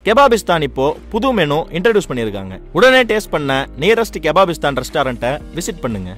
கெபாபிஸ்தான் இப்போ புது menu introduce பண்ணியிருக்காங்க உடனே டேஸ்ட் பண்ண நியரஸ்ட் கெபாபிஸ்தான் ரெஸ்டாரண்ட்டை விசிட் பண்ணுங்க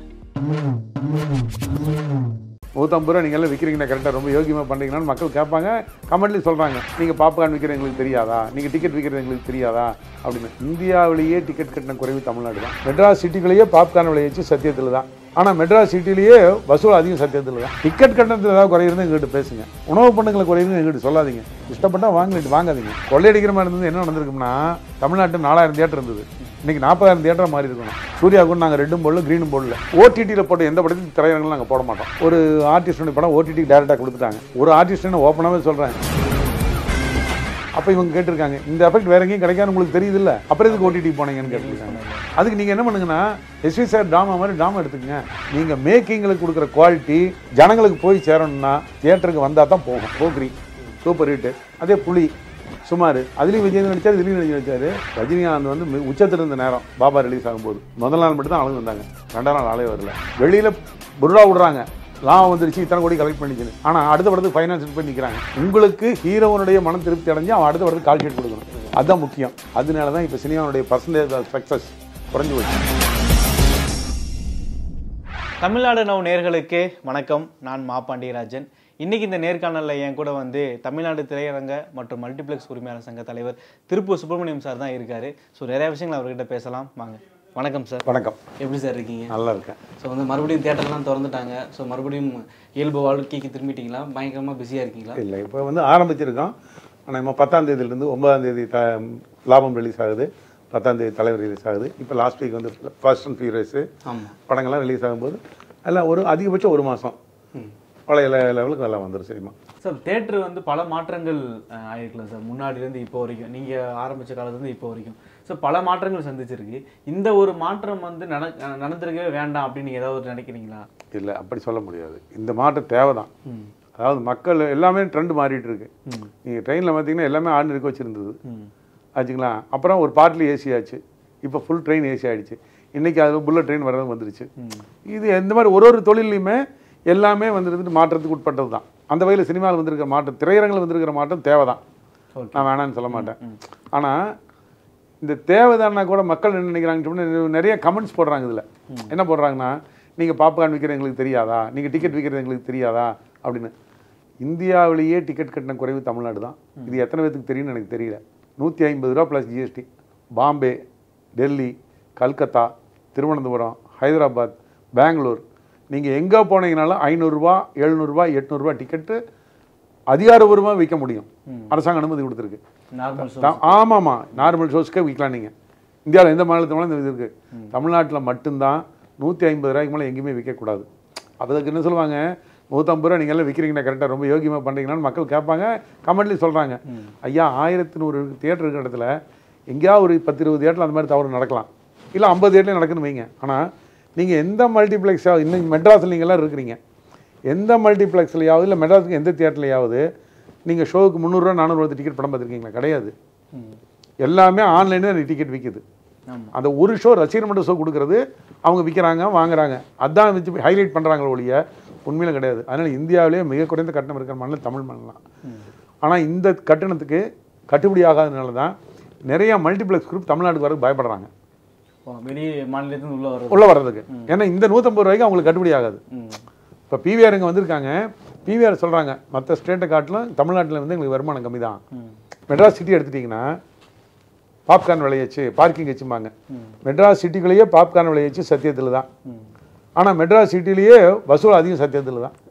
நூற்றம்பது ரூபா நீங்கள் எல்லாம் விற்கிறீங்கன்னா கரெக்டாக ரொம்ப யோகியமாக பண்ணுறீங்கன்னு மக்கள் கேட்பாங்க கமெண்ட்லேயும் சொல்கிறாங்க நீங்கள் பாப்கார்ன் விற்கிறது எங்களுக்கு தெரியாதா நீங்கள் டிக்கெட் விற்கிறது எங்களுக்கு தெரியாதா அப்படின்னு இந்தியாவிலேயே டிக்கெட் கட்டின குறைவு தமிழ்நாடு தான் மெட்ராஸ் சிட்டிக்குள்ளேயே பாப்கார்ன் விளைவிச்சு சத்தியத்தில் தான் ஆனால் மெட்ராஸ் சிட்டிலேயே வசூல் அதிகம் சத்தியத்தில் தான் டிக்கெட் கட்டணத்தில் ஏதாவது குறையிருந்து எங்ககிட்ட பேசுங்க உணவு பண்டங்களை குறையிருந்து எங்ககிட்ட சொல்லாதீங்க இஷ்டப்பட்டா வாங்கிட்டு வாங்காதீங்க கொள்ளையடிக்கிற மாதிரி இருந்தது என்ன நடந்திருக்கும்னா தமிழ்நாட்டு நாலாயிரம் தியேட்டர் இருந்தது இன்னைக்கு நாற்பதாயிரம் தியேட்டர் மாறி இருக்கணும் சூர்யா கூட நாங்கள் ரெட்டும் போடல க்ரீனும் போடல ஓடிடியில் போட்டு எந்த படத்தையும் திரையரங்கில் நாங்கள் போட மாட்டோம் ஒரு ஆர்டிஸ்டோட படம் ஓடிடி டேரெக்டாக கொடுத்துட்டாங்க ஒரு ஆர்டிஸ்ட்னு ஓப்பனாகவே சொல்கிறேன் அப்போ இவங்க கேட்டிருக்காங்க இந்த எஃபெக்ட் வேற எங்கேயும் கிடைக்காது உங்களுக்கு தெரியுதுல்ல அப்புறம் எதுக்கு ஓடிடி போனீங்கன்னு கேட்டிருக்காங்க அதுக்கு நீங்கள் என்ன பண்ணுங்கன்னா எஸ்வி சார் ட்ராமா மாதிரி ட்ராமா எடுத்துக்கங்க நீங்கள் மேக்கிங்களுக்கு கொடுக்குற குவாலிட்டி ஜனங்களுக்கு போய் சேரணும்னா தியேட்டருக்கு வந்தால் தான் போகும் போக்ரி சூப்பர் ஹிட்டு அதே புலி சுமார் அதுலேயும் விஜய் நடிச்சார் இதுலேயும் விஜய் நடிச்சார் ரஜினிகாந்த் வந்து மி- உச்சத்துல இருந்த நேரம் பாபா ரிலீஸ் ஆகும்போது முதல் நாள் மட்டும் தான் ஆளுங்க வந்தாங்க ரெண்டாம் நாள் ஆளே வரல வெளியில் புருடா விடுறாங்க லாபம் வந்துருச்சு இத்தனை கோடி கலெக்ட் பண்ணிச்சுன்னு ஆனால் அடுத்த படத்துக்கு ஃபைனான்ஸ் பண்ணி நிற்கிறாங்க உங்களுக்கு ஹீரோவனுடைய மனம் திருப்தி அடைஞ்சு அவன் அடுத்த படத்துக்கு கால் ஷீட் கொடுக்கணும் அதுதான் முக்கியம் அதனால தான் இப்போ சினிமாவுடைய பர்சன்டேஜ் ஆஃப் சக்ஸஸ் குறைஞ்சு போச்சு தமிழ்நாடு நவ் நேர்களுக்கு வணக்கம் நான் மா பாண்டியராஜன் இன்னைக்கு இந்த நேர்காணலில் என் கூட வந்து தமிழ்நாடு திரையரங்க மற்றும் மல்டிப்ளெக்ஸ் உரிமையாளர் சங்க தலைவர் திருப்பூர் சுப்பிரமணியம் சார் தான் இருக்காரு ஸோ நிறைய விஷயங்கள் அவர்கிட்ட பேசலாம் வாங்க வணக்கம் சார் வணக்கம் எப்படி சார் இருக்கீங்க நல்லா இருக்கேன் ஸோ வந்து மறுபடியும் தேட்டர்லாம் திறந்துட்டாங்க ஸோ மறுபடியும் இயல்பு வாழ்க்கைக்கு திரும்பிட்டீங்களா பயங்கரமாக பிஸியாக இருக்கீங்களா இல்லை இப்போ வந்து ஆரம்பிச்சிருக்கோம் ஆனால் நம்ம பத்தாம் தேதியிலேருந்து ஒன்பதாம் தேதி த லாபம் ரிலீஸ் ஆகுது பத்தாம் தேதி தலைவர் ரிலீஸ் ஆகுது இப்போ லாஸ்ட் வீக் வந்து ஃபர்ஸ்ட் அண்ட் ஃபியூரியஸு ஆமாம் படங்கள்லாம் ரிலீஸ் ஆகும்போது எல்லாம் ஒரு அதிகபட்சம் ஒரு மாதம் பழைய le- லெவலுக்கு எல்லாம் வந்துடும் சினிமா சார் தேட்டர் வந்து பல மாற்றங்கள் அஹ், ஆயிருக்கலாம் சார் முன்னாடிலேருந்து இப்போ வரைக்கும் நீங்கள் ஆரம்பித்த காலத்துலேருந்து இப்போ வரைக்கும் ஸோ பல மாற்றங்கள் சந்திச்சிருக்கு இந்த ஒரு மாற்றம் வந்து நட அஹ், நடந்திருக்கவே வேண்டாம் அப்படின்னு நீங்கள் ஏதாவது நினைக்கிறீங்களா இல்லை அப்படி சொல்ல முடியாது இந்த மாற்றம் தேவை தான் அதாவது மக்கள் எல்லாமே ட்ரெண்ட் மாறிட்டு இருக்கு நீங்கள் ட்ரெயினில் பார்த்தீங்கன்னா எல்லாமே ஆர்டினரி கோச் இருந்தது ஆச்சுங்களா அப்புறம் ஒரு பார்ட்லி ஏசி ஆச்சு இப்போ ஃபுல் ட்ரெயின் ஏசி ஆயிடுச்சு இன்னைக்கு அது புல்லட் ட்ரெயின் வர்றது வந்துருச்சு இது இந்த மாதிரி ஒரு ஒரு தொழிலையுமே எல்லாமே வந்துருந்து மாற்றத்துக்கு உட்பட்டது தான் அந்த வகையில் சினிமாவில் வந்திருக்கிற மாற்றம் திரையரங்கில் வந்திருக்கிற மாற்றம் தேவை தான் Okay. நான் வேணான்னு சொல்ல மாட்டேன் ஆனால் இந்த தேவைதானா கூட மக்கள் என்ன நினைக்கிறாங்கன்னு சொன்னா, நிறைய கமெண்ட்ஸ் போடுறாங்க இதில் என்ன போடுறாங்கன்னா நீங்கள் பாப்கார்ன் விற்கிறது எங்களுக்கு தெரியாதா நீங்கள் டிக்கெட் விற்கிறது எங்களுக்கு தெரியாதா அப்படின்னு இந்தியாவிலேயே டிக்கெட் கட்டின குறைவு தமிழ்நாடு தான் இது எத்தனை பேத்துக்கு தெரியும்னு எனக்கு தெரியல நூற்றி ஐம்பது ரூபா ப்ளஸ் ஜிஎஸ்டி பாம்பே டெல்லி கல்கத்தா திருவனந்தபுரம் ஹைதராபாத் பெங்களூர் நீங்கள் எங்கே போனீங்கனாலும் ஐநூறுரூவா எழுநூறுபா எட்நூறுபா டிக்கெட்டு அதிகாரபூர்வமாக விற்க முடியும் அரசாங்கம் அனுமதி கொடுத்துருக்கு நார்மல் ஷோ தான் ஆமாம்மா நார்மல் ஷோஸ்க்கே விற்கலாம் நீங்கள் இந்தியாவில் எந்த மாநிலத்தில் இந்த இது இருக்குது தமிழ்நாட்டில் மட்டும்தான் நூற்றி ஐம்பது ரூபாய்க்கு மேலே எங்கேயுமே விற்கக்கூடாது அதுக்கு என்ன சொல்லுவாங்க நூற்றம்பது ரூபா நீங்கள் எல்லாம் விற்கிறீங்கன்னா கரெக்டாக ரொம்ப யோகியமாக பண்ணுறீங்களான்னு மக்கள் கேட்பாங்க கமெண்ட்லேயும் சொல்கிறாங்க ஐயா ஆயிரத்தி நூறு தியேட்டர் இருக்கிற இடத்துல எங்கேயாவது ஒரு பத்து இருபது தியேட்டரில் அந்த மாதிரி தவறு நடக்கலாம் இல்லை ஐம்பது தியேட்டர்லையும் நடக்குன்னு வைங்க ஆனால் நீங்கள் எந்த மல்டிப்ளெக்ஸாக இன்னும் மெட்ராஸில் நீங்கள் எல்லாம் இருக்கிறீங்க எந்த மல்டிப்ளெக்ஸ்லையாவது இல்லை மெட்ராஸுக்கு எந்த தியேட்டர்லையாவது நீங்கள் ஷோவுக்கு முந்நூறுரூவா நானூறுவா டிக்கெட் படம் பார்த்துருக்கீங்களா கிடையாது எல்லாமே ஆன்லைனில் டிக்கெட் விற்கிது ஆமாம் அந்த ஒரு ஷோ ரசிகர் மன்ற ஷோ கொடுக்குறது அவங்க விற்கிறாங்க வாங்குறாங்க அதான் வச்சு ஹைலைட் பண்ணுறாங்களே ஒழிய உண்மையில கிடையாது அதனால் இந்தியாவிலேயே மிக குறைந்த கட்டணம் இருக்கிற மாநிலம் தமிழ் மாநிலம் ஆனால் இந்த கட்டணத்துக்கு கட்டுப்படி ஆகாதனால தான் நிறைய மல்டிப்ளெக்ஸ் குரூப் தமிழ்நாட்டுக்கு வர பயப்படுறாங்க ஓ, வெளி மாநிலத்திலிருந்து உள்ள வர்றது உள்ள வர்றதுக்கு ஏன்னா இந்த நூற்றம்பது ரூபாய்க்கு அவங்களுக்கு கட்டுப்படி ஆகாது ம். இப்போ பிவிஆர் இங்கே வந்திருக்காங்க பிவிஆர் சொல்கிறாங்க மற்ற ஸ்டேட்டை காட்டிலும் தமிழ்நாட்டில் வந்து எங்களுக்கு வருமானம் கம்மி தான் ம். மெட்ராஸ் சிட்டி எடுத்துட்டிங்கன்னா பாப்கார்ன் விளையச்சு பார்க்கிங் வச்சுப்பாங்க மெட்ராஸ் சிட்டிக்குள்ளேயே பாப்கார்ன் விளையச்சு சத்தியத்தில் தான் ம். ஆனால் மெட்ராஸ் சிட்டிலேயே வசூல் அதிகம் சத்தியத்தில் தான்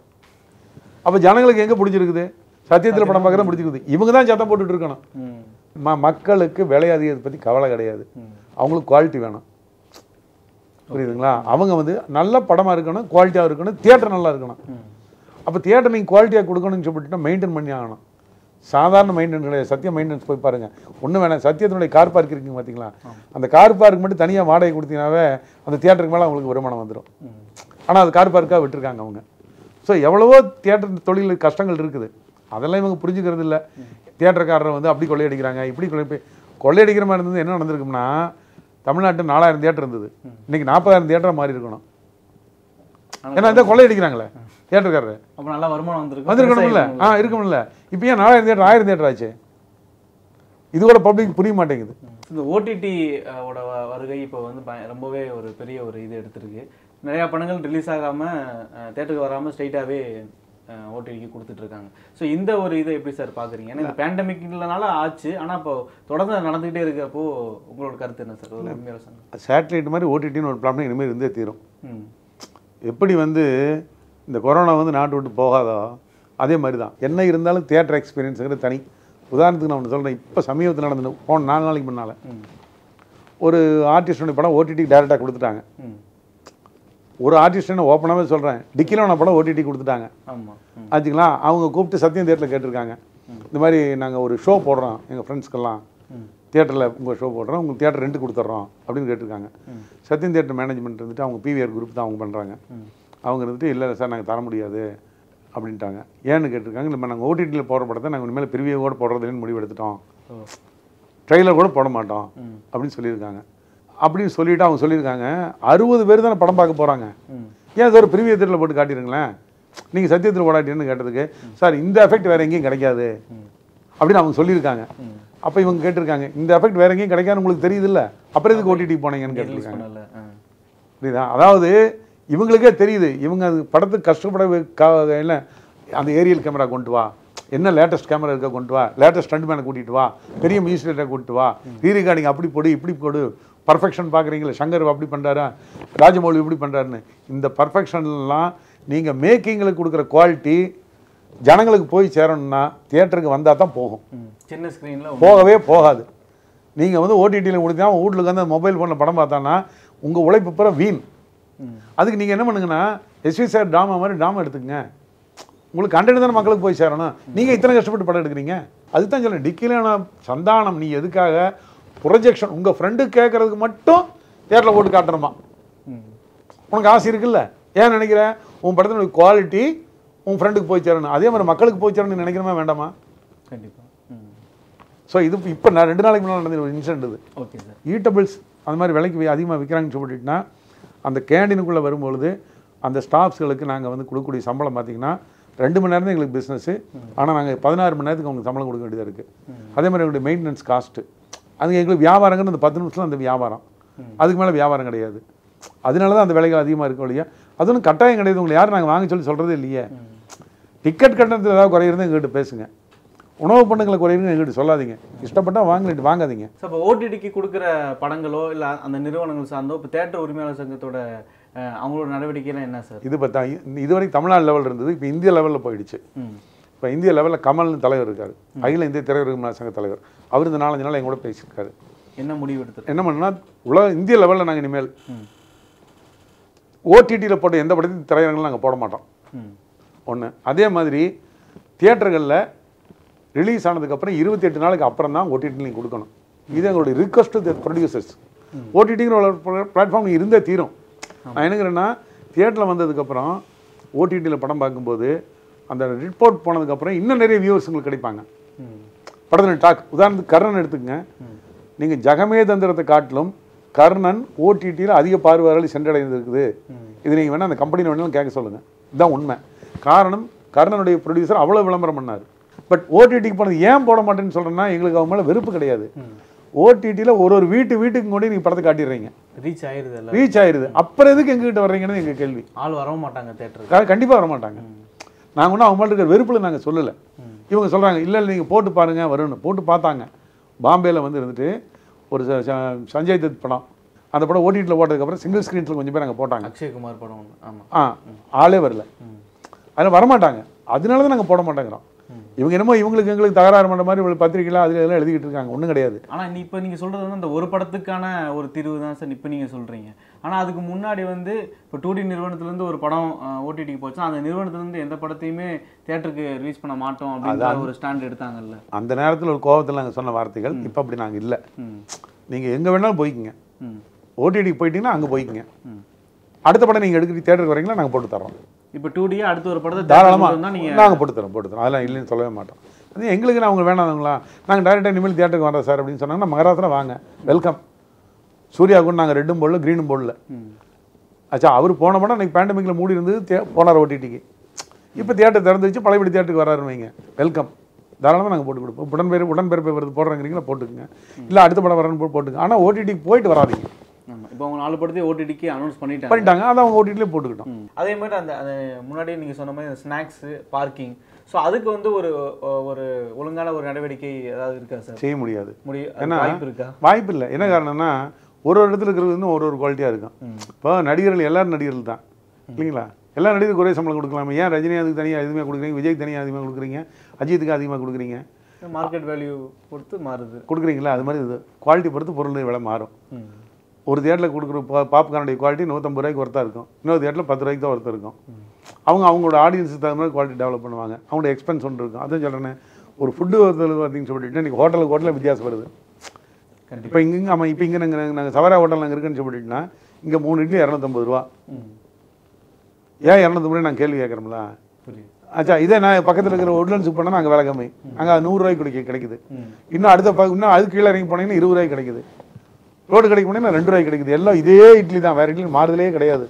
அப்போ ஜனங்களுக்கு எங்கே பிடிச்சிருக்குது சத்தியத்தில் படம் பார்க்குறது பிடிச்சிருக்குது இவங்க தான் சத்தம் போட்டுட்டு இருக்கணும் ம். ம மக்களுக்கு விலை அதிகத்தை பற்றி கவலை கிடையாது அவங்களுக்கு குவாலிட்டி வேணும் புரியுதுங்களா அவங்க வந்து நல்ல படமாக இருக்கணும் குவாலிட்டியாக இருக்கணும் தியேட்டர் நல்லா இருக்கணும் அப்போ தியேட்டர் நீங்கள் குவாலிட்டியாக கொடுக்கணும்னு சொல்லிட்டு மெயின்டைன் பண்ணி ஆகணும் சாதாரண மெயின்டெனன்ஸ் கிடையாது சத்தியம் மெயின்டெனன்ஸ் போய் பாருங்கள் ஒன்றும் வேணாம் சத்தியத்தினுடைய கார் பார்க் இருக்குங்க பார்த்தீங்களா அந்த கார் பார்க் மட்டும் தனியாக வாடகை கொடுத்தீங்கன்னாவே அந்த தியேட்டருக்கு மேலே அவங்களுக்கு வருமானம் வந்துடும் ஆனால் அது கார் பார்க்காக விட்டுருக்காங்க அவங்க ஸோ எவ்வளவோ தியேட்டர் தொழில் கஷ்டங்கள் இருக்குது அதெல்லாம் இவங்க புரிஞ்சுக்கிறது இல்லை தியேட்டர்காரரை வந்து அப்படி கொள்ளையடிக்கிறாங்க இப்படி கொள்ளை கொள்ளையடிக்கிற மாதிரி இருந்தது என்ன நடந்திருக்கும்னா தமிழ்நாட்டில் நாலாயிரம் தியேட்டர் இருந்தது இன்னைக்கு நாற்பதாயிரம் தியேட்டர் மாறி இருக்கணும் ஏன்னா இந்த கொள்ளையடிக்கிறாங்களே தியேட்டர்காரரு அப்ப நல்லா வருமானம் வந்திருக்கு வந்திருக்கணும்ல ஆ இருக்கும்ல இப்போ ஏன் நாலாயிரம் தியேட்டர் ஆயிரம் தியேட்டர் ஆச்சு இது கூட பப்ளிக் புரிய மாட்டேங்குது இந்த ஓடிடி ஓட வ- வருகை இப்போ வந்து பய- ரொம்பவே ஒரு பெரிய ஒரு இது எடுத்திருக்கு நிறைய படங்கள் ரிலீஸ் ஆகாம தேட்டருக்கு வராம ஸ்ட்ரைட்டாவே ஓடிடிக்கு கொடுத்துட்டு இருக்காங்க ஸோ இந்த ஒரு இதை எப்படி சார் பாக்குறீங்க ஏன்னா இந்த பேண்டமிக்னால ஆச்சு ஆனா இப்போ தொடர்ந்து அது நடந்துகிட்டே இருக்கிறப்போ உங்களோட கருத்து என்ன சார் ஒரு உண்மையான சங்கம் சேட்டலைட் மாதிரி ஓடிடின்னு ஒரு பிளான் இனிமேல் இருந்தே தீரும் ம் எப்படி வந்து இந்த கொரோனா வந்து நாட்டு விட்டு போகாதோ அதே மாதிரி தான் என்ன இருந்தாலும் தியேட்டர் எக்ஸ்பீரியன்ஸுங்கிறது தனி உதாரணத்துக்கு நான் ஒன்று சொல்கிறேன் இப்போ சமீபத்தில் நடந்த போன நாலு நாளைக்கு முன்னால் ம் ஒரு ஆர்டிஸ்டோட படம் ஓடிடிக்கு டேரெக்டாக கொடுத்துட்டாங்க ம் ஒரு ஆர்டிஸ்ட்னு ஓப்பனாகவே சொல்கிறேன் டிக்கிலோன படம் ஓடிடி கொடுத்துட்டாங்க ஆமா ம் ஆச்சுங்களா அவங்க கூப்பிட்டு சத்தியம் தேட்டரில் கேட்டிருக்காங்க இந்த மாதிரி நாங்கள் ஒரு ஷோ போடுறோம் எங்கள் ஃப்ரெண்ட்ஸ்க்கெல்லாம் ம் தியேட்டரில் உங்கள் ஷோ போடுறோம் உங்களுக்கு தியேட்டர் ரெண்ட் கொடுத்துட்றோம் அப்படின்னு கேட்டிருக்காங்க சத்தியம் தியேட்டர் மேனேஜ்மெண்ட் இருந்துட்டு அவங்க பிவிஆர் குரூப் தான் அவங்க பண்ணுறாங்க ம் அவங்க இருந்துட்டு இல்லை சார் நாங்கள் தர முடியாது அப்படின்ட்டாங்க ஏன்னு கேட்டிருக்காங்க இல்லை நாங்கள் ஓடிடியில் போடுற படத்தை நாங்கள் இனிமேல் பிரிவியை கூட போடுறதுன்னு முடிவு எடுத்துட்டோம் ஓ ட்ரெய்லர் கூட போட மாட்டோம் ம் அப்படின்னு சொல்லியிருக்காங்க அப்படின்னு சொல்லிட்டு அவங்க சொல்லியிருக்காங்க அறுபது பேர் தானே படம் பார்க்க போகிறாங்க ம் ஏன் சார் பிரிவிய தேட்டரில் போட்டு காட்டிடுங்களேன் நீங்கள் சத்தியத்தில் போடாட்டீன்னு கேட்டதுக்கு சார் இந்த எஃபெக்ட் வேறு எங்கேயும் கிடைக்காது அப்படின்னு அவங்க சொல்லியிருக்காங்க ம் அப்போ இவங்க கேட்டிருக்காங்க இந்த எஃபெக்ட் வேறு எங்கேயும் கிடைக்காதுன்னு உங்களுக்கு தெரியுதுல்ல அப்புறம் எதுக்கு ஓடிடி போனீங்கன்னு ரிலீஸ் கேட்டிருக்காங்க பண்ணல ஆ புரியுதா அதாவது இவங்களுக்கே தெரியுது இவங்க அது படத்துக்கு கஷ்டப்பட வை- கா- இல்லை அந்த ஏரியல் கேமரா கொண்டு வா என்ன லேட்டஸ்ட் கேமரா இருக்க கொண்டு வா லேட்டஸ்ட் ஸ்டண்ட் மேனை கூட்டிட்டு வா பெரிய மியூசியேட்டரை கூட்டிட்டு வா ரீ ரெக்கார்டிங் அப்படி போடு இப்படி போடு பர்ஃபெக்ஷன் பார்க்குறீங்களா சங்கர் அப்படி பண்ணுறாரா ராஜமௌலி இப்படி பண்ணுறாருன்னு இந்த பர்ஃபெக்ஷன்லாம் நீங்கள் மேக்கிங்கில் கொடுக்குற குவாலிட்டி ஜனங்களுக்கு போய் சேரணும்னா தியேட்டருக்கு வந்தால் தான் போகும் ம் சின்ன ஸ்க்ரீனில் போகவே போகாது நீங்கள் வந்து ஓடிடியில் கொடுத்தா வீட்டில் வந்து மொபைல் ஃபோனில் படம் பார்த்தான்னா உங்கள் உழைப்பு பூரா வீண் ம் அதுக்கு நீங்கள் என்ன பண்ணுங்கன்னா எஸ்வி சார் ட்ராமா மாதிரி ட்ராமா எடுத்துக்கங்க உங்களுக்கு கண்டென்ட் தானே மக்களுக்கு போய் சேரணும் நீங்கள் இத்தனை கஷ்டப்பட்டு படம் எடுக்கிறீங்க அதுதான் சொல்ல டிக்கிலான சந்தானம் நீ எதுக்காக ப்ரொஜெக்ஷன் உங்கள் ஃப்ரெண்டு கேட்கறதுக்கு மட்டும் தேட்டரில் போட்டு காட்டணுமா ம் உனக்கு ஆசை இருக்குல்ல ஏன் நினைக்கிற உன் படத்தினுடைய குவாலிட்டி உன் ஃப்ரெண்டுக்கு போய் சேரணும் அதே மாதிரி மக்களுக்கு போய் சேரணும்னு நினைக்கிறமா வேண்டாமா கண்டிப்பா ம் ஸோ இது இப்போ நான் ரெண்டு நாளைக்கு முன்னால் நடந்த ஒரு இன்சிடென்ட் இது ஓகே சார் ஈட்டபிள்ஸ் அந்த மாதிரி விலைக்கு அதிகமாக விற்கிறாங்கன்னு சொல்லிட்டுனா அந்த கேண்டீனுக்குள்ளே வரும்பொழுது அந்த ஸ்டாஃப்ஸ்களுக்கு நாங்கள் வந்து கொடுக்கக்கூடிய சம்பளம் பார்த்தீங்கன்னா ரெண்டு மணி நேரம் தான் எங்களுக்கு பிஸ்னஸ் ஆனால் நாங்கள் பதினாறு மணி நேரத்துக்கு அவங்களுக்கு சம்பளம் கொடுக்க வேண்டியதாக இருக்குது அதே மாதிரி எங்களுடைய மெயின்டெனன்ஸ் காஸ்ட்டு அது எங்களுக்கு வியாபாரங்கிறது அந்த பத்து நிமிஷத்தில் அந்த வியாபாரம் அதுக்கு மேலே வியாபாரம் கிடையாது அதனால தான் அந்த விலைகள் அதிகமாக இருக்க வழியா அது ஒன்றும் கட்டாயம் கிடையாது உங்களை யாரும் நாங்கள் வாங்க சொல்லி சொல்கிறதே இல்லையே டிக்கெட் கட்டணத்தில் ஏதாவது குறையிறது எங்ககிட்ட பேசுங்க உணவு பண்டங்களை குறையுதுன்னு எங்ககிட்ட சொல்லாதீங்க இஷ்டப்பட்டா வாங்கலிட்டு வாங்காதீங்க ஸோ இப்போ ஓடிடிக்கு கொடுக்குற படங்களோ இல்லை அந்த நிறுவனங்கள் சார்ந்தோ இப்போ தேட்டர் உரிமையாளர் சங்கத்தோட அஹ், அவங்களோட நடவடிக்கைலாம் என்ன சார் இது பார்த்தா இதுவரைக்கும் தமிழ்நாடு லெவல் இருந்தது இப்போ இந்திய லெவலில் போயிடுச்சு ம் இப்போ இந்திய லெவலில் கமல்னு தலைவர் இருக்கார் அகில இந்திய திரையுரிமை சங்க தலைவர் அவர் இந்த நாலஞ்சு நாள் எங்க கூட பேசியிருக்காரு என்ன முடிவு எடுத்து என்ன பண்ணா உலக இந்திய லெவலில் நாங்கள் இனிமேல் ம் ஓடிடியில் போட்ட எந்த படத்தையும் திரையரங்கில் நாங்கள் போட மாட்டோம் ம் ஒன்று அதே மாதிரி தியேட்டர்களில் ரிலீஸ் ஆனதுக்கப்புறம் இருபத்தி எட்டு நாளுக்கு அப்புறம் தான் ஓடிடி நீங்கள் கொடுக்கணும் இது எங்களுடைய ரிக்வஸ்ட் டு ப்ரொடியூசர்ஸ் ஓடிடிங்கிற ஒரு பிளாட்ஃபார்ம் இருந்தே தீரும் நான் என்னங்கிறேன்னா தியேட்டரில் வந்ததுக்கப்புறம் ஓடிடியில் படம் பார்க்கும்போது அந்த ரிப்போர்ட் போனதுக்கப்புறம் இன்னும் நிறைய வியூவர்ஸ் உங்களுக்கு கிடைப்பாங்க ம் படத்தில் டாக் உதாரணத்துக்கு கர்ணன் எடுத்துக்கங்க நீங்கள் ஜகமே தந்திரத்தை காட்டிலும் கர்ணன் ஓடிடியில் அதிக பார்வையாளர்கள் சென்றடைந்திருக்குது இது நீங்கள் வேணால் அந்த கம்பெனி வேணாலும் கேட்க சொல்லுங்கள் இதுதான் உண்மை காரணம் கர்ணனுடைய ப்ரொடியூசர் அவ்வளோ விளம்பரம் பண்ணார் பட் ஓடிடிக்கு போனது ஏன் போட மாட்டேன்னு சொல்கிறேன்னா எங்களுக்கு அவங்க மேலே வெறுப்பு கிடையாது ஓடிடியில் ஒரு ஒரு வீட்டு வீட்டுக்கு கொண்டு நீங்கள் படத்தை காட்டிடுறீங்க ரீச் ஆயிருது எல்லாம் ரீச் ஆயிருது அப்புறம் எதுக்கு எங்ககிட்ட வர்றீங்கன்னு எங்கள் கேள்வி ஆள் வரவும் மாட்டாங்க தேட்டருக்கு கண்டிப்பாக வர மாட்டாங்க நாங்கள் ஒன்றும் அவங்க இருக்கிற வெறுப்பில் நாங்கள் சொல்லலை இவங்க சொல்கிறாங்க இல்லை இல்லை நீங்கள் போட்டு பாருங்க வரும்னு போட்டு பார்த்தாங்க பாம்பேல வந்து இருந்துட்டு ஒரு ச- ச- சஞ்சய் தத் படம் அந்த படம் ஓடிடியில் போட்டதுக்கப்புறம் சிங்கிள் ஸ்க்ரீன்ஸில் கொஞ்சம் பேர் அங்கே போட்டாங்க அக்ஷய்குமார் படம் ஒன்று ஆமாம் ஆ ஆளே வரல அதில் வரமாட்டாங்க அதனால தான் நாங்கள் போட மாட்டேங்கிறோம் இவங்க என்னமோ இவங்களுக்கு எங்களுக்கு தகராறு பண்ணுற மாதிரி ஒரு பத்திரிக்கைலாம் அதில் எல்லாம் எழுதிக்கிட்டு இருக்காங்க ஒன்றும் கிடையாது ஆனால் இப்போ நீங்கள் சொல்கிறது வந்து அந்த ஒரு படத்துக்கான ஒரு தீர்வு தான் சார் இப்போ நீங்கள் சொல்கிறீங்க ஆனால் அதுக்கு முன்னாடி வந்து இப்போ டூ டி நிறுவனத்துலேருந்து ஒரு படம் ஓடிடிக்கு போச்சுன்னா அந்த நிறுவனத்துலேருந்து எந்த படத்தையுமே தேட்டருக்கு ரிலீஸ் பண்ண மாட்டோம் அப்படின்ற ஒரு ஸ்டாண்ட் எடுத்தாங்கல்ல அந்த நேரத்தில் ஒரு கோபத்தில் நாங்கள் சொன்ன வார்த்தைகள் இப்போ அப்படி நாங்கள் இல்லை ம் நீங்கள் எங்கே வேணாலும் போய்க்குங்க ம் ஓடிடிக்கு போயிட்டீங்கன்னா அங்கே போய்க்குங்க ம் அடுத்த படம் நீங்கள் எடுக்கிற தேட்டருக்கு வரீங்களா நாங்கள் போட்டு தரோம் இப்போ டூ டி அடுத்த ஒரு படத்தை தாராளமாக தான் நீங்கள் நாங்கள் போட்டு தரோம் போட்டு தரோம் அதெல்லாம் இல்லைன்னு சொல்லவே மாட்டோம் அது எங்களுக்கு அவங்க வேணாதுங்களா நாங்கள் டேரெக்டாக இனிமேல் தியேட்டருக்கு வரோம் சார் அப்படின்னு சொன்னாங்கன்னா மகராத்திரம் வாங்க வெல்கம் சூர்யா கூட நாங்கள் ரெட்டும் போடல க்ரீனும் போடல ம் ஆச்சா அவர் போன படம் அன்றைக்கி பேண்டமிக்கில் மூடி இருந்தது தே போனார் ஓடிடிக்கு இப்போ தியேட்டர் திறந்து வச்சு பழையபடி தியேட்டருக்கு வராருன்னு வைங்க வெல்கம் தாராளமாக நாங்கள் போட்டு கொடுப்போம் உடன்பேர் உடன்பிறப்பை வருது போடுறேங்கிறீங்களா போட்டுக்குங்க இல்லை அடுத்த படம் வரேன்னு போட்டு போட்டுங்க ஆனால் ஓடிடிக்கு போயிட்டு வராதீங்க ஆமா இப்போ அவங்க நாலு படத்தையும் ஓடிடிக்கு அனௌன்ஸ் பண்ணிட்டாங்க பண்ணிட்டாங்க அதை அவங்க ஓடிடிலே போட்டுக்கிட்டோம் ம். அதே மாதிரி அந்த அந்த முன்னாடியே நீங்க சொன்ன மாதிரி அந்த ஸ்நாக்ஸு பார்க்கிங் ஸோ அதுக்கு வந்து ஒரு ஒரு ஒழுங்கான ஒரு நடவடிக்கை ஏதாவது இருக்கா சார் செய்ய முடியாது முடியும் ஏன்னா- வாய்ப்பு இருக்கா வாய்ப்பு இல்லை என்ன காரணம்னா ஒரு ஒரு இடத்துல இருக்கிறது வந்து ஒரு ஒரு குவாலிட்டியாக இருக்கும் இப்போ நடிகர்கள் எல்லாரும் நடிகர்கள் தான் இல்லைங்களா எல்லா நடிகருக்கு ஒரே சம்பளம் கொடுக்கலாமா ஏன் ரஜினிகாந்துக்கு தனியாக அதிகமாக கொடுக்குறீங்க விஜய்க்கு தனியாக அதிகமாக கொடுக்குறீங்க அஜித்துக்கு அதிகமாக கொடுக்குறீங்க மார்க்கெட் வேல்யூ பொறுத்து மாறுது கொடுக்குறீங்களா அது மாதிரி இது குவாலிட்டி பொறுத்து பொருள் விலை மாறும் ம். ஒரு தேட்டரில் கொடுக்குற பா பாப்கார்னுடைய குவாலிட்டி நூற்றம்பது ரூபாய்க்கு ஒருத்தா இருக்கும் இன்னொரு தேட்டரில் பத்து ரூபாய்க்கு தான் ஒருத்தர் இருக்கும் அவங்க அவங்களோட ஆடியன்ஸுக்கு தகுந்த மாதிரி குவாலிட்டி டெவலப் பண்ணுவாங்க அவங்களோட எக்ஸ்பென்ஸ் ஒன்று இருக்கும் அதான் சொல்கிறேன் ஒரு ஃபுட்டு ஒருத்தர் பார்த்தீங்கன்னு சொல்லிட்டு இன்றைக்கி ஹோட்டலுக்கு ஹோட்டலில் வித்தியாசம் வருது கண்டிப்பா இப்போ இங்கே ஆமாம் இப்போ இங்கே நாங்கள் நாங்கள் சவரா ஹோட்டல் நாங்கள் இருக்குன்னு சொல்லிட்டுனா இங்கே மூணு இட்லி இரநூத்தம்பது ரூபா ம். ஏன் இரநூத்தம்பது நாங்கள் கேள்வி கேட்குறோம்ல புரியுது ஆச்சா இதே நான் பக்கத்தில் இருக்கிற உட்லன்ஸுக்கு போனால் நாங்கள் விலை கம்மி அங்கே நூறுரூவாய்க்கு கிடைக்க கிடைக்குது ம். இன்னும் அடுத்த ப- இன்னும் அதுக்கு கீழே இறங்கி போனீங்கன்னா இருபது ரூபாய்க்கு கிடைக்குது ரோடு கிடைக்க போனீங்கன்னா ரெண்டு ரூபாய்க்கு கிடைக்குது எல்லாம் இதே இட்லி தான் வேறு இட்லி மாறுதலே கிடையாது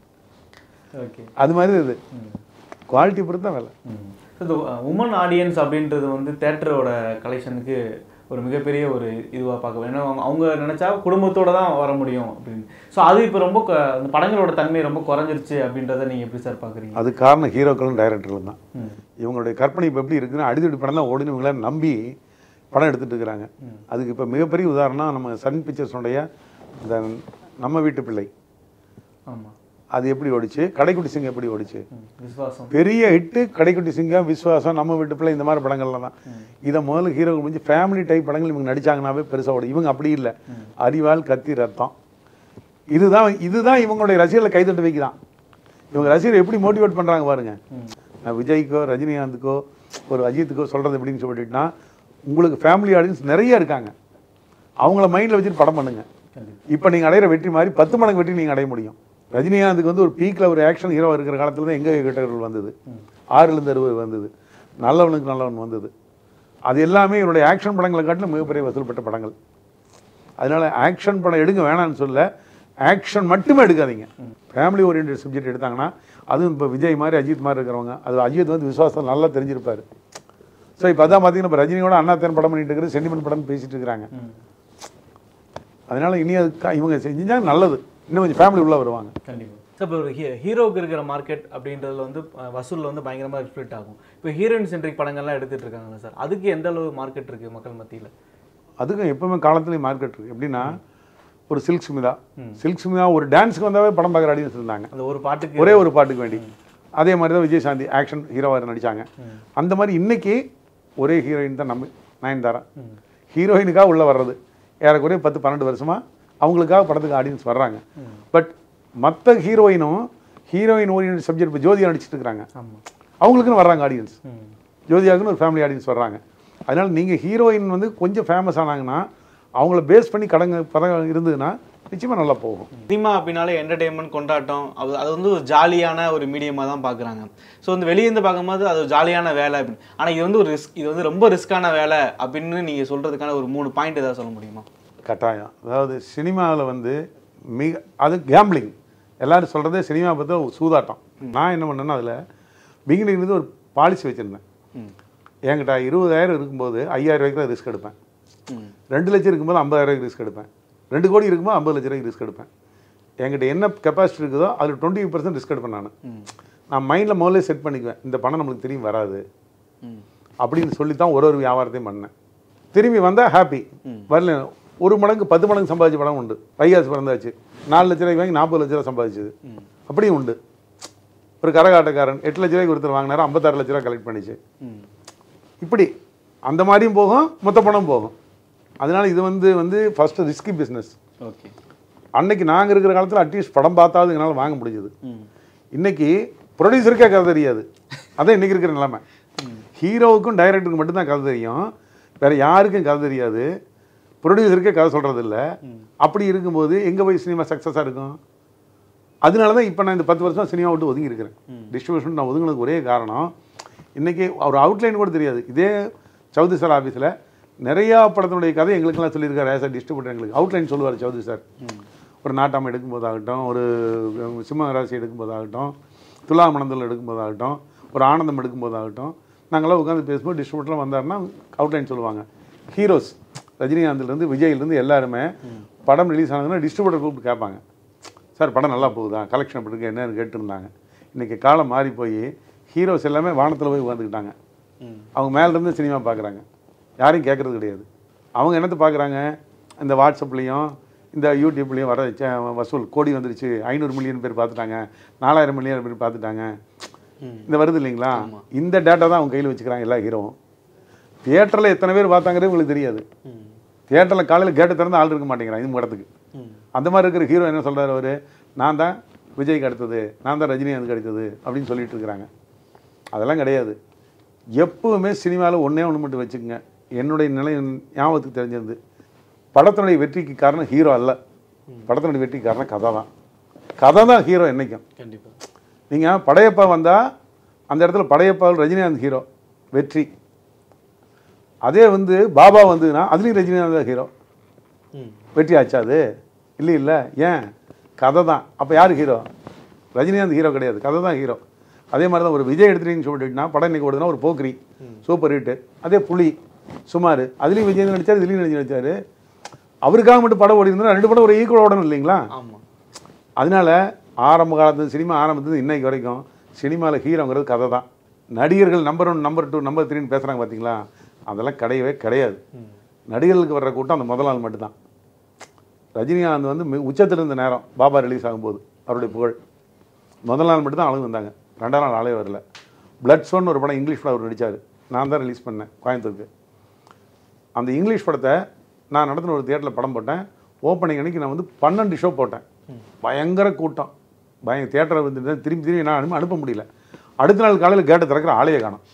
ஓகே அது மாதிரி இது குவாலிட்டி பொறுத்து தான் வேலை இந்த உமன் ஆடியன்ஸ் அப்படின்றது வந்து தேட்டரோட கலெக்ஷனுக்கு ஒரு மிகப்பெரிய ஒரு இதுவாக பார்க்க ஏன்னா அவங்க- அவங்க நினைச்சா குடும்பத்தோட தான் வர முடியும் அப்படின்னு ஸோ அது இப்போ ரொம்ப க- அந்த படங்களோட தன்மை ரொம்ப குறைஞ்சிருச்சு அப்படின்றத நீங்கள் எப்படி சார் பார்க்குறீங்க அது காரணம் ஹீரோக்களும் டைரக்டர்களும் தான் ம் இவங்களுடைய கற்பனை இப்போ எப்படி இருக்குன்னா அடித்தடி படம் தான் ஓடுன்னு இவங்கள நம்பி படம் எடுத்துட்டு இருக்கிறாங்க அதுக்கு இப்போ மிகப்பெரிய உதாரணம் நம்ம சன் பிக்சர்ஸுடைய இந்த நம்ம வீட்டு பிள்ளை ஆமாம் அது எப்படி ஓடிச்சு கடைக்குட்டி சிங்கம் எப்படி ஓடிச்சு விஸ்வாசம் பெரிய ஹிட்டு கடைக்குட்டி சிங்கம் விஸ்வாசம் நம்ம வீட்டு பிள்ளை இந்த மாதிரி படங்கள்லாம் தான் இதை முதல்ல ஹீரோ முடிஞ்சு ஃபேமிலி டைப் படங்கள் இவங்க நடிச்சாங்கனாவே பெருசாக ஓடும் இவங்க அப்படி இல்லை அறிவால் கத்தி ரத்தம் இதுதான் இதுதான் இவங்களுடைய ரசிகர்களை கைதட்டு வைக்குதான் இவங்க ரசிகர் எப்படி மோட்டிவேட் பண்ணுறாங்க பாருங்க நான் விஜய்க்கோ ரஜினிகாந்துக்கோ ஒரு அஜித்துக்கோ சொல்கிறது எப்படின்னு சொல்லிட்டுனா உங்களுக்கு ஃபேமிலி ஆடியன்ஸ் நிறைய இருக்காங்க அவங்கள மைண்டில் வச்சுட்டு படம் பண்ணுங்க இப்போ நீங்கள் அடையிற வெற்றி மாதிரி பத்து மடங்கு வெற்றி நீங்கள் அடைய முடியும் ரஜினிகாந்துக்கு வந்து ஒரு பீக்கில் ஒரு ஆக்ஷன் ஹீரோ இருக்கிற காலத்தில் தான் எங்கே கிட்டர்கள் வந்தது ஆறுலேருந்து அறுபது வந்தது நல்லவனுக்கு நல்லவன் வந்தது அது எல்லாமே இவருடைய ஆக்ஷன் படங்களை காட்டிலும் மிகப்பெரிய வசூல் பெற்ற படங்கள் அதனால ஆக்ஷன் படம் எடுங்க வேணாம்னு சொல்ல ஆக்ஷன் மட்டுமே எடுக்காதீங்க ஃபேமிலி ஓரியன்ட் சப்ஜெக்ட் எடுத்தாங்கன்னா அதுவும் இப்போ விஜய் மாதிரி அஜித் மாதிரி இருக்கிறவங்க அது அஜித் வந்து விசுவாசம் நல்லா தெரிஞ்சிருப்பாரு ஸோ இப்போ அதான் பார்த்தீங்கன்னா இப்போ ரஜினியோட அண்ணா தேன் படம் பண்ணிட்டு இருக்கிறது சென்டிமெண்ட் படம் பேசிட்டு இருக்கிறாங்க அதனால இனி அது க- இவங்க செஞ்சா நல்லது இன்னும் கொஞ்சம் ஃபேமிலி உள்ள வருவாங்க கண்டிப்பாக சார் இப்போ ஒரு ஹீ- ஹீரோவுக்கு இருக்கிற மார்க்கெட் அப்படின்றதுல வந்து அஹ், வசூல்ல வந்து பயங்கரமாக ரிஃப்ளெக்ட் ஆகும் இப்போ ஹீரோயின் சென்ட்ரிக் படங்கள்லாம் எடுத்துட்டு இருக்காங்கல்ல சார் அதுக்கு எந்த அளவு மார்க்கெட் இருக்கு மக்கள் மத்தியில் அதுக்கும் எப்பவுமே காலத்துலேயும் மார்க்கெட் இருக்கு எப்படின்னா ஒரு சில்க் சுமிதா சில்க் சுமிதா ஒரு டான்ஸுக்கு வந்தாவே படம் பார்க்குற ஆடியன்ஸ் இருந்தாங்க அந்த ஒரு பாட்டுக்கு ஒரே ஒரு பாட்டுக்கு வேண்டி அதே மாதிரி தான் விஜயசாந்தி ஆக்ஷன் ஹீரோவாக நடிச்சாங்க அந்த மாதிரி இன்னைக்கு ஒரே ஹீரோயின் தான் நம்ம நயன்தாரா ஹீரோயினுக்காக உள்ள வர்றது ஏறக்குறைய பத்து பன்னெண்டு வருஷமா அவங்களுக்காக படத்துக்கு ஆடியன்ஸ் வர்றாங்க பட் மற்ற ஹீரோயினும் ஹீரோயின் ஓரியன்ட் சப்ஜெக்ட் இப்போ ஜோதியா நடிச்சிட்டு இருக்கிறாங்க ஆமாம் அவங்களுக்குன்னு வர்றாங்க ஆடியன்ஸ் ம் ஜோதியாவுக்குன்னு ஒரு ஃபேமிலி ஆடியன்ஸ் வர்றாங்க அதனால நீங்கள் ஹீரோயின் வந்து கொஞ்சம் ஃபேமஸ் ஆனாங்கன்னா அவங்கள பேஸ் பண்ணி கடங்க படம் இருந்ததுன்னா நிச்சயமாக நல்லா போகும் சினிமா அப்படின்னாலே என்டர்டெயின்மெண்ட் கொண்டாட்டம் அது அது வந்து ஒரு ஜாலியான ஒரு மீடியமாக தான் பார்க்குறாங்க ஸோ வந்து வெளியே இருந்து பார்க்கும்போது அது ஒரு ஜாலியான வேலை அப்படின்னு ஆனால் இது வந்து ஒரு ரிஸ்க் இது வந்து ரொம்ப ரிஸ்க்கான வேலை அப்படின்னு நீங்கள் சொல்கிறதுக்கான ஒரு மூணு பாயிண்ட் ஏதாவது சொல்ல முடியுமா கட்டாயம் அதாவது சினிமாவில் வந்து மிக அது கேம்பிளிங் எல்லாரும் சொல்கிறதே சினிமா பற்றி ஒரு சூதாட்டம் நான் என்ன பண்ணேன்னா அதில் பிகினிங்லேருந்து ஒரு பாலிசி வச்சுருந்தேன் என்கிட்ட இருபதாயிரம் இருக்கும்போது ஐயாயிரம் ரூபாய்க்கு தான் ரிஸ்க் எடுப்பேன் ம் ரெண்டு லட்சம் இருக்கும்போது ஐம்பதாயிரம் ரூபாய்க்கு ரிஸ்க் எடுப்பேன் ரெண்டு கோடி இருக்கும்போது ஐம்பது லட்ச ரூபாய்க்கு ரிஸ்க் எடுப்பேன் என்கிட்ட என்ன கெப்பாசிட்டி இருக்குதோ அதில் டுவெண்ட்டி பர்சன்ட் ரிஸ்க் எடுப்பேன் நான் நான் மைண்டில் முதல்ல செட் பண்ணிக்குவேன் இந்த பணம் நம்மளுக்கு திரும்பி வராது ம் அப்படின்னு சொல்லி தான் ஒரு ஒரு வியாபாரத்தையும் பண்ணேன் திரும்பி வந்தால் ஹாப்பி வரல ஒரு மடங்கு பத்து மடங்கு சம்பாதிச்ச படம் உண்டு வைகாசி பிறந்தாச்சு நாலு லட்ச ரூபாய்க்கு வாங்கி நாற்பது லட்ச ரூபா சம்பாதிச்சது அப்படியும் உண்டு ஒரு கரகாட்டக்காரன் எட்டு லட்ச ரூபாய்க்கு ஒருத்தர் வாங்கினாரு ஐம்பத்தாறு லட்ச ரூபா கலெக்ட் பண்ணிச்சு ம் இப்படி அந்த மாதிரியும் போகும் மொத்த பணம் போகும் அதனால இது வந்து வந்து ஃபர்ஸ்ட் ரிஸ்கி பிஸ்னஸ் ஓகே அன்னைக்கு நாங்கள் இருக்கிற காலத்தில் அட்லீஸ்ட் படம் பார்த்தாவது எங்களால் வாங்க முடிஞ்சது ம் இன்னைக்கு ப்ரொடியூசருக்கே கதை தெரியாது அதான் இன்னைக்கு இருக்கிற நிலைமை ஹீரோவுக்கும் டைரக்டருக்கும் மட்டும்தான் கதை தெரியும் வேற யாருக்கும் கதை தெரியாது ப்ரொடியூசருக்கே கதை சொல்றது இல்ல அப்படி இருக்கும்போது எங்க போய் சினிமா சக்ஸஸாக இருக்கும் அதனால தான் இப்போ நான் இந்த பத்து வருஷம் சினிமா விட்டு ஒதுங்கி இருக்கிறேன் டிஸ்ட்ரிபியூஷன் நான் ஒதுங்கினதுக்கு ஒரே காரணம் இன்னைக்கு ஒரு அவுட்லைன் கூட தெரியாது இதே சௌத்ரி சார் ஆஃபீஸில் நிறையா படத்தினுடைய கதை எங்களுக்கெல்லாம் சொல்லியிருக்காரு ஆஸ் அ டிஸ்ட்ரிபியூட்டர் எங்களுக்கு அவுட்லைன் சொல்லுவார் சௌத்ரி சார் ஒரு நாட்டாமை எடுக்கும்போதாகட்டும் ஒரு சிம்ம ராசி எடுக்கும்போதாகட்டும் துலா மணந்தல் எடுக்கும்போதாகட்டும் ஒரு ஆனந்தம் எடுக்கும்போதாகட்டும் நாங்களாம் உட்காந்து பேசும்போது டிஸ்ட்ரிபியூட்டர்லாம் வந்தாருன்னா அவுட்லைன் சொல்லுவாங்க ஹீரோஸ் ரஜினிகாந்த்லேருந்து விஜய்லேருந்து எல்லாருமே படம் ரிலீஸ் ஆனதுன்னா டிஸ்ட்ரிபியூட்டர் கூப்பிட்டு கேட்பாங்க சார் படம் நல்லா போகுதா கலெக்ஷன் எப்படி இருக்கு என்னன்னு கேட்டுருந்தாங்க இன்றைக்கி காலம் மாறி போய் ஹீரோஸ் எல்லாமே வானத்தில் போய் உட்காந்துக்கிட்டாங்க அவங்க மேலேருந்து சினிமா பார்க்குறாங்க யாரையும் கேட்குறது கிடையாது அவங்க என்னத்தை பார்க்குறாங்க இந்த வாட்ஸ்அப்லேயும் இந்த யூடியூப்லேயும் வர ச- வசூல் கோடி வந்துருச்சு ஐநூறு மில்லியன் பேர் பார்த்துட்டாங்க நாலாயிரம் மில்லியன் பேர் பார்த்துட்டாங்க இந்த வருது இல்லைங்களா இந்த டேட்டா தான் அவங்க கையில் வச்சுக்கிறாங்க எல்லா ஹீரோவும் தியேட்டரில் எத்தனை பேர் பார்த்தாங்கிறது உங்களுக்கு தெரியாது தியேட்டரில் காலையில் கேட்டை திறந்து ஆள் இருக்க மாட்டேங்கிறான் இந்த இடத்துக்கு அந்த மாதிரி இருக்கிற ஹீரோ என்ன சொல்றாரு அவரு நான் தான் விஜய்க்கு அடுத்தது நான் தான் ரஜினிகாந்துக்கு அடுத்தது அப்படின்னு சொல்லிட்டு இருக்கிறாங்க அதெல்லாம் கிடையாது எப்பவுமே சினிமாவில் ஒன்றே ஒன்று மட்டும் வச்சுக்கோங்க என்னுடைய நிலை ஞாபகத்துக்கு தெரிஞ்சிருந்து படத்தினுடைய வெற்றிக்கு காரணம் ஹீரோ அல்ல படத்தினுடைய வெற்றிக்கு காரணம் கதை தான் கதை தான் ஹீரோ என்னைக்கும் கண்டிப்பா நீங்கள் படையப்பா வந்தால் அந்த இடத்துல படையப்பா ரஜினிகாந்த் ஹீரோ வெற்றி அதே வந்து பாபா வந்ததுன்னா அதுலேயும் ரஜினிகாந்த் தான் ஹீரோ ம் வெற்றி ஆச்சா அது இல்லை இல்லை ஏன் கதை தான் அப்போ யார் ஹீரோ ரஜினிகாந்த் ஹீரோ கிடையாது கதை தான் ஹீரோ அதே மாதிரி தான் ஒரு விஜய் எடுத்துட்டீங்கன்னு சொல்லிட்டுனா படம் இன்னைக்கு ஓடுதுன்னா ஒரு போக்ரி சூப்பர் ஹிட்டு அதே புலி சுமார் அதுலேயும் விஜய் நடிச்சார் இதுலேயும் நடிச்சு நடிச்சார் அவருக்காக மட்டும் படம் ஓடி இருந்தால் ரெண்டு படம் ஒரு ஈக்குவல் ஓடணும் இல்லைங்களா ஆமா அதனால ஆரம்ப காலத்து சினிமா ஆரம்பத்துல இன்னைக்கு வரைக்கும் சினிமாவில் ஹீரோங்கிறது கதை தான் நடிகர்கள் number one number two number த்ரீன்னு பேசுகிறாங்க பார்த்தீங்களா அதெல்லாம் கிடையவே கிடையாது நடிகர்களுக்கு வர்ற கூட்டம் அந்த முதல் நாள் மட்டும்தான் ரஜினிகாந்த் வந்து மி- உச்சத்துல இருந்த நேரம் பாபா ரிலீஸ் ஆகும்போது அவருடைய புகழ் முதல் நாள் மட்டும் தான் ஆளுங்க வந்தாங்க ரெண்டாம் நாள் ஆளே வரல பிளட் சோன் ஒரு படம் இங்கிலீஷ் படம் அவர் நடிச்சார் நான் தான் ரிலீஸ் பண்ணேன் கோயம்புத்தூருக்கு அந்த இங்கிலீஷ் படத்தை நான் நடத்தின ஒரு தியேட்டரில் படம் போட்டேன் ஓப்பனிங் அன்னைக்கு நான் வந்து பன்னெண்டு ஷோ போட்டேன் பயங்கர கூட்டம் பய தியேட்டரை வந்து திரும்பி திரும்பி நான் அனுப்ப அனுப்ப முடியல அடுத்த நாள் காலையில் கேட்டை திறக்கிற ஆளையே காணும்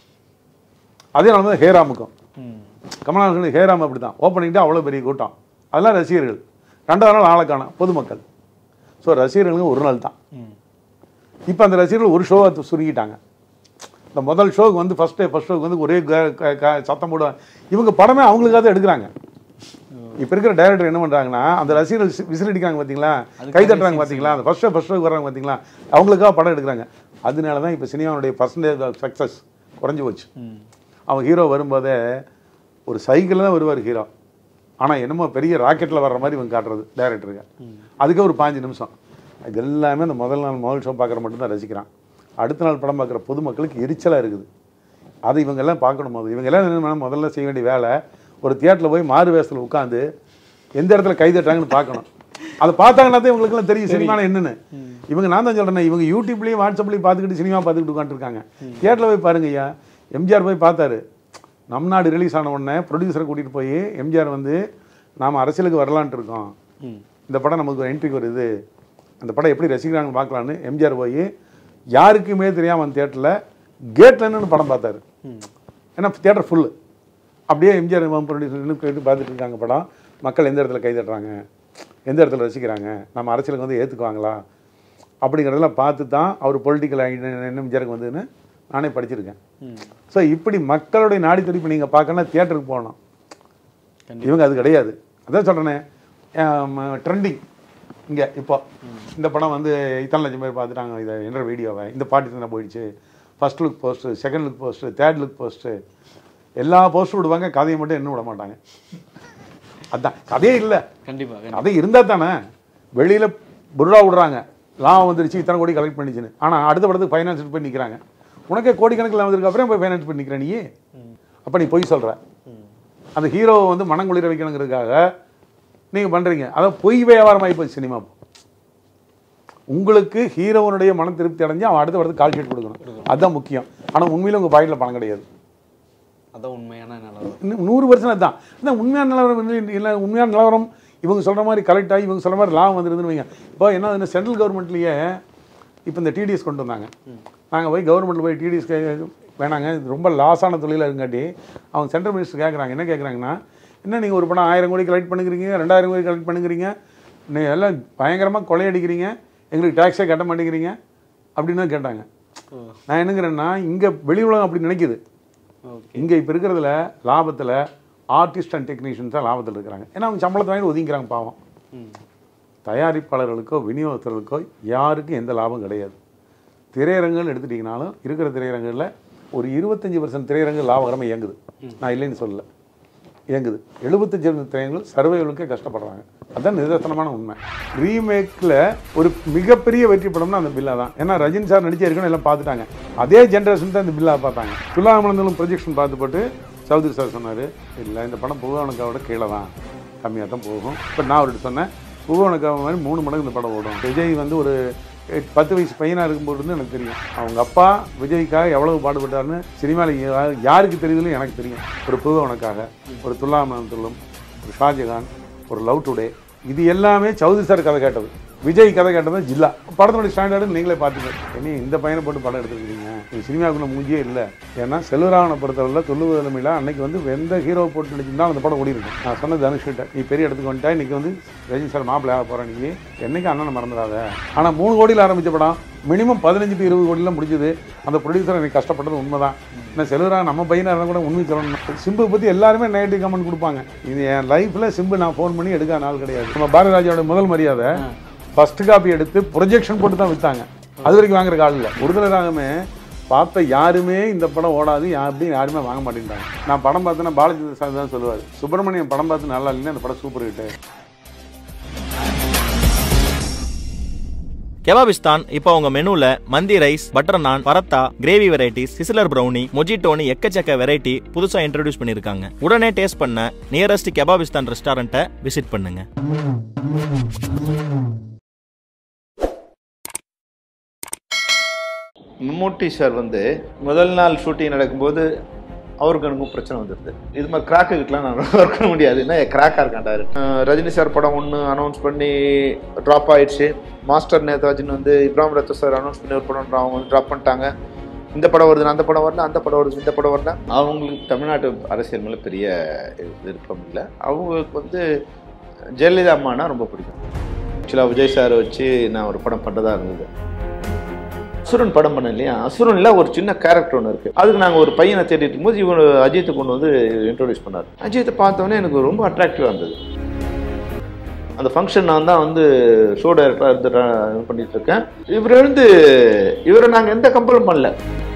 அதே நாள் தான் ஹேராமுக்கும் ம் கமலஹாசன் ஹேராம் அப்படி தான் ஓப்பனிங் தான் அவ்வளோ பெரிய கூட்டம் அதெல்லாம் ரசிகர்கள் ரெண்டாவது நாள் ஆளை காணும் பொதுமக்கள் ஸோ ரசிகர்களுக்கு ஒரு நாள் தான் ம் இப்போ அந்த ரசிகர்கள் ஒரு ஷோவை சுருங்கிட்டாங்க இந்த முதல் ஷோவுக்கு வந்து ஃபர்ஸ்ட் டே ஃபர்ஸ்ட் ஷோவுக்கு வந்து ஒரே க- க- க- சத்தம் போடுவாங்க இவங்க படமே அவங்களுக்காக தான் எடுக்கிறாங்க இப்போ இருக்கிற டைரக்டர் என்ன பண்ணுறாங்கன்னா அந்த ரசிகர்கள் சி- விசிலடிக்கிறாங்க பார்த்தீங்களா கை தட்டுறாங்க பார்த்தீங்களா அந்த ஃபர்ஸ்ட் ஷோ ஃபர்ஸ்ட் ஷோக்கு வர்றாங்க பார்த்தீங்களா அவங்களுக்காக படம் எடுக்கிறாங்க அதனால தான் இப்போ சினிமாவுடைய பர்சன்டேஜ் ஆஃப் சக்ஸஸ் குறைஞ்சி போச்சு ம் அவன் ஹீரோ வரும்போதே ஒரு சைக்கிளில் தான் வருவார் ஹீரோ ஆனால் என்னமோ பெரிய ராக்கெட்டில் வர்ற மாதிரி இவங்க காட்டுறது டைரக்டருக்கு அதுக்கே ஒரு பாஞ்சு நிமிஷம் இது எல்லாமே அந்த முதல் நாள் முதல் ஷோ பார்க்குற மட்டும்தான் ரசிக்கிறான் அடுத்த நாள் படம் பார்க்குற பொதுமக்களுக்கு எரிச்சலாக இருக்குது அது இவங்க எல்லாம் பார்க்கணும் போது இவங்க எல்லாம் என்ன பண்ணணும், முதல்ல செய்ய வேண்டிய வேலை ஒரு தியேட்டரில் போய் மாறு வேஷத்தில் உட்காந்து எந்த இடத்துல கை தட்டுறாங்கன்னு பார்க்கணும் அதை பார்த்தாங்கன்னா தான் இவங்களுக்குலாம் தெரியும் சினிமான என்னன்னு இவங்க நான் தான் சொல்கிறேன் இவங்க யூடியூப்லேயும் வாட்ஸ்அப்லேயும் பார்த்துக்கிட்டு சினிமா பார்த்துக்கிட்டு உட்காந்துருக்காங்க தியேட்டரில் போய் பாருங்க ஐயா எம்ஜிஆர் போய் பார்த்தாரு நம் நாடு ரிலீஸ் ஆன உடனே ப்ரொடியூசரை கூட்டிகிட்டு போய் எம்ஜிஆர் வந்து நாம் அரசியலுக்கு வரலான்ட்டு இருக்கோம் ம் இந்த படம் நமக்கு ஒரு என்ட்ரிக்கு வருது அந்த படம் எப்படி ரசிக்கிறாங்க பார்க்கலான்னு எம்ஜிஆர் போய் யாருக்குமே தெரியாமல் அந்த தேட்டரில் கேட்டில் என்னன்னு படம் பார்த்தாரு ஏன்னா தியேட்டர் ஃபுல்லு அப்படியே எம்ஜிஆர் ப்ரொடியூசர் போயிட்டு பார்த்துட்டு இருக்காங்க படம் மக்கள் எந்த இடத்துல கை தட்டுறாங்க எந்த இடத்துல ரசிக்கிறாங்க நம்ம அரசியலுக்கு வந்து ஏற்றுக்குவாங்களா அப்படிங்கிறதெல்லாம் பார்த்து தான் அவர் பொலிட்டிக்கல் என்ன எம்ஜிஆருக்கு வந்ததுன்னு நானே படிச்சிருக்கேன் ம் ஸோ இப்படி மக்களுடைய நாடி துடிப்பு நீங்கள் பார்க்கணும்னா தியேட்டருக்கு போகணும் கண்டிப்பா இவங்க அது கிடையாது அதான் சொல்கிறேனே ட்ரெண்டிங் இங்கே இப்போ இந்த படம் வந்து இத்தனை லட்சம் பேர் பார்த்துட்டாங்க இதை என்ற வீடியோவை இந்த பாட்டு தானே போயிடுச்சு first look post second look post third look post எல்லா போஸ்ட்டும் விடுவாங்க கதையை மட்டும் இன்னும் விட மாட்டாங்க அதான் கதையே இல்லை கண்டிப்பா கண்டிப்பா கதை இருந்தால் தானே வெளியில் புருடா விடுறாங்க லாபம் வந்துருச்சு இத்தனை கோடி கலெக்ட் பண்ணிச்சுன்னு ஆனால் அடுத்த படத்துக்கு ஃபைனான்ஸ் போய் நிற்கிறாங்க உனக்கே கோடிக்கணக்கில் வந்ததுக்கு அப்புறம் போய் ஃபைனான்ஸ் பண்ணி நிற்கிற நீ அப்போ நீ பொய் சொல்கிற ம் அந்த ஹீரோவை வந்து மனங்குளிர வைக்கணுங்கிறதுக்காக நீங்கள் பண்ணுறீங்க அதான் பொய் வியாபாரமாகி போச்சு சினிமா உங்களுக்கு ஹீரோவனுடைய மன திருப்தி அடைஞ்சு அவன் அடுத்த படத்துக்கு கால் ஷீட் கொடுக்கணும் அதுதான் முக்கியம் ஆனால் உண்மையில உங்கள் பாக்கெட்டில் பணம் கிடையாது அதான் உண்மையான நிலவரம் இன்னும் நூறு பர்சன்ட் அதுதான் ஆனால் உண்மையான நிலவரம் வந்து இல்லை உண்மையான நிலவரம் இவங்க சொல்கிற மாதிரி கலெக்ட் ஆகி இவங்க சொல்கிற மாதிரி லாபம் வந்துருதுன்னு வைங்க இப்போ என்ன இந்த சென்ட்ரல் கவர்மெண்ட்லேயே இப்போ இந்த டிடிஎஸ் கொண்டு வந்தாங்க நாங்கள் போய் கவர்மெண்ட்டில் போய் டிடிஎஸ் வேணாங்க இது ரொம்ப லாஸான தொழிலாக இருங்காட்டி அவங்க சென்ட்ரல் மினிஸ்டர் கேட்குறாங்க என்ன கேட்குறாங்கன்னா என்ன நீங்கள் ஒரு படம் ஆயிரம் கோடி கலெக்ட் பண்ணுறீங்க ரெண்டாயிரம் கோடி கலெக்ட் பண்ணுறீங்க நீங்கள் எல்லாம் பயங்கரமாக கொள்ளையடிக்கிறீங்க எங்களுக்கு டேக்ஸே கட்ட மாட்டேங்கிறீங்க அப்படின்னு தான் கேட்டாங்க ஓ நான் என்னங்கிறேன்னா இங்கே வெளி உலகம் அப்படி நினைக்குது ஓகே இங்கே இப்போ இருக்கிறதுல லாபத்தில் ஆர்டிஸ்ட் அண்ட் டெக்னீஷியன்ஸ் தான் லாபத்தில் இருக்கிறாங்க ஏன்னா அவங்க சம்பளத்தை வாங்கி ஒதுங்கிக்கிறாங்க பாவம் ம் தயாரிப்பாளர்களுக்கோ விநியோகஸ்தர்களுக்கோ யாருக்கும் எந்த லாபம் கிடையாது திரையரங்குகள் எடுத்துட்டிங்கனாலும் இருக்கிற திரையரங்குகளில் ஒரு இருபத்தஞ்சி பர்சன்ட் திரையரங்கு லாபகரமாக இயங்குது நான் இல்லைன்னு சொல்லல இயங்குது எழுபத்தஞ்சு திரையரங்குகள் சர்வைவலுக்கே கஷ்டப்படுறாங்க அதான் நிதர்சனமான உண்மை ரீமேக்கில் ஒரு மிகப்பெரிய வெற்றி படம்னா அந்த பில்லா தான் ஏன்னா ரஜினி சார் நடிச்சு இருக்கணும் எல்லாம் பார்த்துட்டாங்க அதே ஜென்ரேஷன் தான் இந்த பில்லா பார்த்தாங்க துலாமலங்களும் ப்ரொஜெக்ஷன் பார்த்து போட்டு சௌத்ரி சார் சொன்னார் இல்லை இந்த படம் புகவனுக்காவோட கீழே தான் கம்மியாக தான் போகும் இப்போ நான் அவர்கிட்ட சொன்னேன் புகவனுக்காக மாதிரி மூணு மடங்கு இந்த படம் ஓடும் விஜய் வந்து ஒரு எட்- பத்து வயசு பையனாக இருக்கும்போது இருந்து எனக்கு தெரியும் அவங்க அப்பா விஜய்க்காக எவ்வளவு பாடுபட்டாருன்னு சினிமாவில் யாருக்கு தெரியுதுன்னு எனக்கு தெரியும் ஒரு புகவனுக்காக ஒரு துல்லாமலத்துள்ளும் ஒரு ஷாஜகான் ஒரு லவ் டுடே இது எல்லாமே சௌத்ரி சார் கதை கேட்டது விஜய் கதை கேட்டது ஜில்லா படத்தினுடைய ஸ்டாண்டர்டு நீங்களே பார்த்துங்க இனி இந்த பையனை போட்டு படம் எடுத்துருக்கீங்க இது சினிமாவுக்குள்ள மூஞ்சியே இல்லை ஏன்னா செல்வராவனை பொறுத்தவரை தொண்ணூறு நிலைமையில அன்னைக்கு வந்து எந்த ஹீரோ போட்டு நடிச்சிருந்தா அந்த படம் ஓடி இருக்கும் நான் சொன்ன தனுஷ்கிட்ட நீ பெரிய இடத்துக்கு வந்துட்டா இன்னைக்கு வந்து ரஜினி சார் மாப்பிள்ளை ஆக போகிறேன் நீ என்னைக்கு அண்ணனை மறந்துடாத ஆனால் மூணு கோடியில் ஆரம்பிச்ச படம் மினிமம் பதினஞ்சு டு இருபது கோடியில் முடிஞ்சது அந்த ப்ரொடியூசர் எனக்கு கஷ்டப்பட்டது உண்மைதான் நான் செல்வராக நம்ம பையனாக இருந்தால் கூட உண்மை சொல்லணும் சிம்பு பற்றி எல்லாருமே நெகட்டிவ் கமெண்ட் கொடுப்பாங்க இது என் லைஃப்பில் சிம்பு நான் ஃபோன் பண்ணி எடுக்காத நாள் கிடையாது நம்ம பாரதிராஜாவோட முதல் மரியாதை ஃபர்ஸ்ட் காப்பி எடுத்து ப்ரொஜெக்ஷன் போட்டு தான் விற்றாங்க அது வரைக்கும் வாங்குற கால் இல்லை ஒருதலை ராகமே பார்த்த யாருமே இந்த படம் ஓடாது யா- அப்படின்னு யாருமே வாங்க மாட்டேங்கிறாங்க நான் படம் பார்த்தேன்னா பாலாஜி சார் தான் சொல்லுவார் சுப்பிரமணியம் படம் பார்த்து நல்லா இல்லைன்னா அந்த படம் சூப்பர் ஹிட்டு கெபாபிஸ்தான் இப்போ உங்க மெனுல மந்தி rice butter naan paratha gravy varieties sizzler brownie மொஜிட்டோனி எக்கச்சக்க வெரைட்டி புதுசா இன்ட்ரடியூஸ் பண்ணிருக்காங்க உடனே டேஸ்ட் பண்ண நியரஸ்ட் கெபாபிஸ்தான் ரெஸ்டாரண்ட்டை விசிட் பண்ணுங்க மம்மூட்டி சார் வந்து முதல் நாள் ஷூட்டிங் நடக்கும்போது அவருக்கு எனக்கும் பிரச்சனை வந்துடுது இது மாதிரி கிராக்கு கிட்டலாம் நான் ஒர்க் பண்ண முடியாது என்ன கிராக்காக இருக்காண்டாரு ரஜினி சார் படம் ஒன்று அனௌன்ஸ் பண்ணி ட்ராப் ஆயிடுச்சு மாஸ்டர் நேதாஜின்னு வந்து இப்ராஹிம் ரத்த சார் அனௌன்ஸ் பண்ணி ஒரு படம் அவங்க வந்து ட்ராப் பண்ணிட்டாங்க இந்த படம் வருது அந்த படம் வரல அந்த படம் வருது இந்த படம் வரல அவங்களுக்கு தமிழ்நாட்டு அரசியல் மேலே பெரிய விருப்பம் இல்லை அவங்களுக்கு வந்து ஜெயலலிதா அம்மானா ரொம்ப பிடிக்கும் ஆக்சுவலாக விஜய் சார் வச்சு நான் ஒரு படம் பண்ணுறதா இருந்தது அசுரன் படம் பண்ண இல்லையா அசுரன்ல ஒரு சின்ன கேரக்டர் ஒன்று இருக்கு அதுக்கு நாங்கள் ஒரு பையனை தேடிட்டு இருக்கும்போது இவன் அஜித்தை கொண்டு வந்து இன்ட்ரோடியூஸ் பண்ணார் அஜித்தை பார்த்தோன்னே எனக்கு ரொம்ப அட்ராக்டிவாக இருந்தது அந்த ஃபங்க்ஷன் நான் தான் வந்து ஷோ டைரக்டராக இருந்து இது பண்ணிட்டு இருக்கேன் இவர் எழுந்து இவரை நாங்கள் எந்த கம்பலும் பண்ணல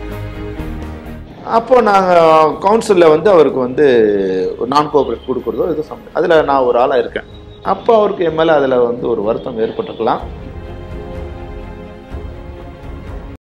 அப்போ நாங்கள் கவுன்சிலில் வந்து அவருக்கு வந்து நான் கோஆப்ரேட் கொடுக்குறதோ இது சம் அதில் நான் ஒரு ஆளாக இருக்கேன் அப்போ அவருக்கு என் மேலே அதில் வந்து ஒரு வருத்தம் ஏற்பட்டிருக்கலாம்